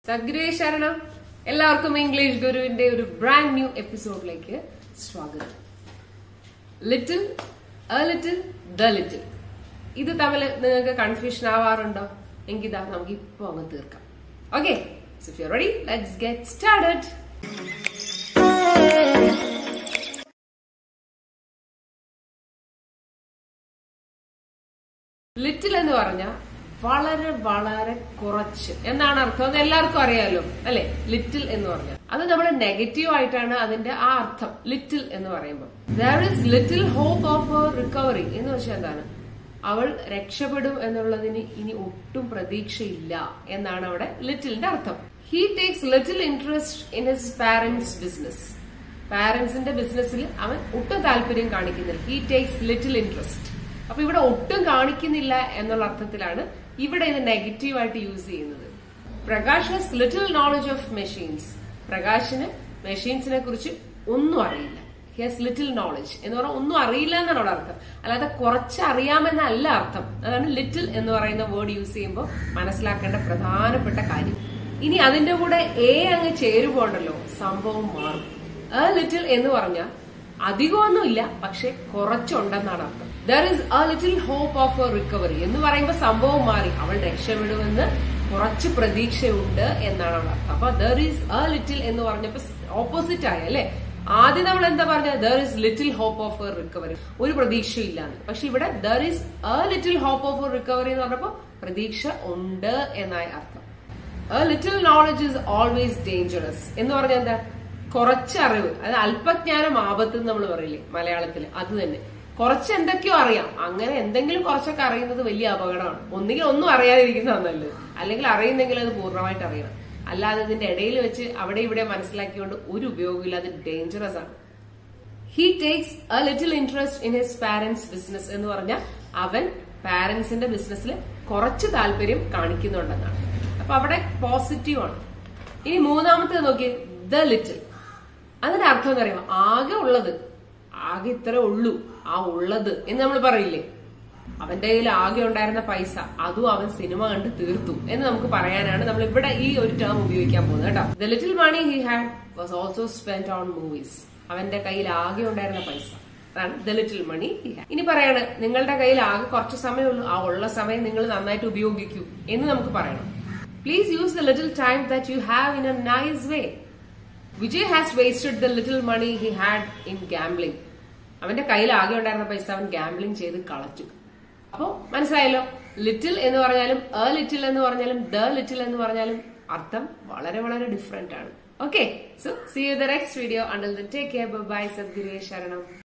സദ്ഗുരുവേ ശരണം എല്ലാവർക്കും ഇംഗ്ലീഷ് ഗുരുവിന്റെ ഒരു ബ്രാൻഡ് ന്യൂ എപ്പിസോഡിലേക്ക് സ്വാഗതം little a little the little ഇത് തമ്മിൽ നിങ്ങൾക്ക് കൺഫ്യൂഷൻ ആവാറുണ്ടോ എങ്കിൽ ഇതാ നമുക്ക് ഇപ്പൊ അങ്ങ് തീർക്കാം okay so you ready let's get started little എന്ന് പറഞ്ഞാൽ വളരെ വളരെ കുറച്ച് എന്നാണ് അർത്ഥം അത് എല്ലാവർക്കും അറിയാലോ അല്ലെ ലിറ്റിൽ എന്ന് പറഞ്ഞാൽ അത് നമ്മൾ നെഗറ്റീവ് ആയിട്ടാണ് അതിന്റെ ആ അർത്ഥം ലിറ്റിൽ എന്ന് പറയുമ്പോൾ there is little hope of recovery എന്ന് വെച്ചാൽ എന്താണ് അവൾ രക്ഷപ്പെടും എന്നുള്ളതിന് ഇനി ഒട്ടും പ്രതീക്ഷയില്ല എന്നാണ് അവിടെ ലിറ്റിലിന്റെ അർത്ഥം he takes little interest in his parents business പാരന്റ്സിന്റെ ബിസിനസ്സിൽ അവൻ ഒട്ടും താല്പര്യം കാണിക്കുന്നില്ല ഹി ടേക്സ് ലിറ്റിൽ ഇൻട്രസ്റ്റ് അപ്പൊ ഇവിടെ ഒട്ടും കാണിക്കുന്നില്ല എന്നുള്ള അർത്ഥത്തിലാണ് ഇവിടെ ഇത് നെഗറ്റീവായിട്ട് യൂസ് ചെയ്യുന്നത് Prakash has little knowledge of machines പ്രകാശിന് മെഷീൻസിനെ കുറിച്ച് ഒന്നും അറിയില്ല ഹി ഹാസ് ലിറ്റിൽ നോളജ് എന്ന് പറഞ്ഞാൽ ഒന്നും അറിയില്ല എന്നാണ് അവിടെ അർത്ഥം അല്ലാതെ കുറച്ച് അറിയാമെന്നല്ല അർത്ഥം അതാണ് ലിറ്റിൽ എന്ന് പറയുന്ന വേർഡ് യൂസ് ചെയ്യുമ്പോൾ മനസ്സിലാക്കേണ്ട പ്രധാനപ്പെട്ട കാര്യം ഇനി അതിന്റെ കൂടെ എ അങ്ങ് ചേരുമ്പോണ്ടല്ലോ സംഭവം മാറും എ ലിറ്റിൽ എന്ന് പറഞ്ഞാൽ അധികമൊന്നുമില്ല പക്ഷെ കുറച്ചുണ്ടെന്നാണ് അർത്ഥം there is a little hope of a recovery എന്ന് പറയുമ്പോൾ സംഭവം മാറി അവൾ രക്ഷപ്പെടുമെന്ന് കുറച്ച് പ്രതീക്ഷയുണ്ട് എന്നാണ് അവിടെ അർത്ഥം അപ്പൊ ദർ ഈസ് എ ലിറ്റിൽ എന്ന് പറഞ്ഞപ്പോ ഓപ്പോസിറ്റ് ആയ അല്ലെ ആദ്യം നമ്മൾ എന്താ പറഞ്ഞ there is little hope of a recovery ഒരു പ്രതീക്ഷയില്ലാന്ന് പക്ഷെ ഇവിടെ there is a little hope of a recovery എന്ന് പറഞ്ഞപ്പോ പ്രതീക്ഷ ഉണ്ട് എന്നായ അർത്ഥം a little knowledge is always dangerous എന്ന് പറഞ്ഞാൽ എന്താ കുറച്ച് അറിവ് അത് അല്പജ്ഞാനം ആപത്ത് നമ്മൾ പറയില്ലേ മലയാളത്തിൽ അത് തന്നെ കുറച്ച് എന്തൊക്കെയോ അറിയാം അങ്ങനെ എന്തെങ്കിലും കുറച്ചൊക്കെ അറിയുന്നത് വലിയ അപകടമാണ് ഒന്നുകിൽ ഒന്നും അറിയാതിരിക്കുന്നതാണ് നല്ലത് അല്ലെങ്കിൽ അറിയുന്നെങ്കിൽ അത് പൂർണ്ണമായിട്ട് അറിയണം അല്ലാതെ ഇതിന്റെ ഇടയിൽ വെച്ച് അവിടെ ഇവിടെ മനസ്സിലാക്കിക്കൊണ്ട് ഒരു ഉപയോഗമില്ല അത് ഡേഞ്ചറസ് ആണ് he takes a little interest in his parents business എന്ന് പറഞ്ഞാൽ അവൻ പാരന്റ്സിന്റെ ബിസിനസ്സിൽ കുറച്ച് താല്പര്യം കാണിക്കുന്നുണ്ടെന്നാണ് അപ്പൊ അവിടെ പോസിറ്റീവ് ആണ് ഇനി മൂന്നാമത്തെ നോക്കിയേ ദ ലിറ്റിൽ അതിന്റെ അർത്ഥം എന്താ പറയുക ആകെ ഉള്ളത് ആകെ ഇത്ര ഉള്ളൂ ആ ഉള്ളത് എന്ന് നമ്മൾ പറയില്ലേ അവന്റെ കയ്യിൽ ആകെ ഉണ്ടായിരുന്ന പൈസ അതും അവൻ സിനിമ കണ്ട് തീർത്തു എന്ന് നമുക്ക് പറയാനാണ് നമ്മൾ ഇവിടെ ഈ ഒരു ടേം ഉപയോഗിക്കാൻ പോകുന്നത് കേട്ടോ the little money he had was also spend on movies അവന്റെ കയ്യിൽ ആകെ ഉണ്ടായിരുന്ന പൈസ അതാണ് the little money he had ഇനി പറയാണ് നിങ്ങളുടെ കയ്യിൽ ആകെ കുറച്ച് സമയമുള്ളൂ ആ ഉള്ള സമയം നിങ്ങൾ നന്നായിട്ട് ഉപയോഗിക്കൂ എന്ന് നമുക്ക് പറയണം please use the little time that you have in a nice way Vijay has wasted the little money he had in gambling അവന്റെ കയ്യിൽ ആകെ ഉണ്ടായിരുന്ന പൈസ അവൻ ഗാംബ്ലിംഗ് ചെയ്ത് കളച്ചു അപ്പോ മനസ്സിലായല്ലോ ലിറ്റിൽ എന്ന് പറഞ്ഞാലും എ ലിറ്റിൽ എന്ന് പറഞ്ഞാലും ദ ലിറ്റിൽ എന്ന് പറഞ്ഞാലും അർത്ഥം വളരെ വളരെ ഡിഫറെന്റ് ആണ് okay so see you the next video until the take care bye സദ്ഗുരുവേ ശരണം